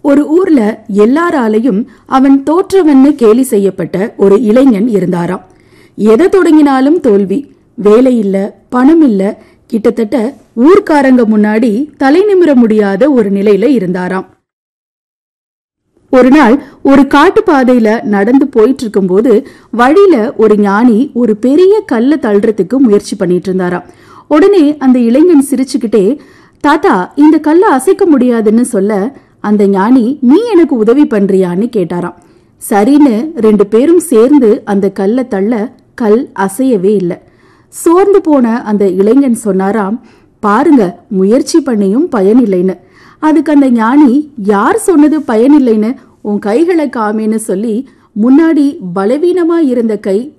ஒரு ஊர்ல எல்லாராலையும் அவன் தோற்றவன்னு கேலி செய்யப்பட்ட ஒரு இளைஞன் இருந்தாராம் எதை தொடங்கினாலும் தோல்வி வேலை இல்ல பணம் இல்ல கிட்டத்தட்ட ஊர்க்காரங்க முன்னாடி தலை நிமிர முடியாத ஒரு நிலையில இருந்தாராம் ஒரு நாள் ஒரு காட்டு பாதையில நடந்து போயிட்டு இருக்கும்போது வழியில ஒரு ஞானி ஒரு பெரிய கல்ல தள்ளுறதுக்கு முயற்சி பண்ணிட்டு இருந்தாராம் உடனே அந்த இளைஞன் சிரிச்சுக்கிட்டே தாத்தா இந்த கல்லை அசைக்க முடியாதுன்னு சொல்ல அந்த ஞானி நீ எனக்கு உதவி பண்றியான்னு கேட்டாராம் சரின்னு ரெண்டு பேரும் சேர்ந்து அந்த கல்லை தள்ள கல் அசையவே இல்லை சோர்ந்து போன அந்த இளைஞன் சொன்னாராம் பாருங்க முயற்சி பண்ணியும் பயனில்லைன்னு அதுக்கு அந்த ஞானி யார் சொன்னது பயனில்லைன்னு உன் கைகளை காமின்னு சொல்லி முன்னாடி பலவீனமா இருந்த கை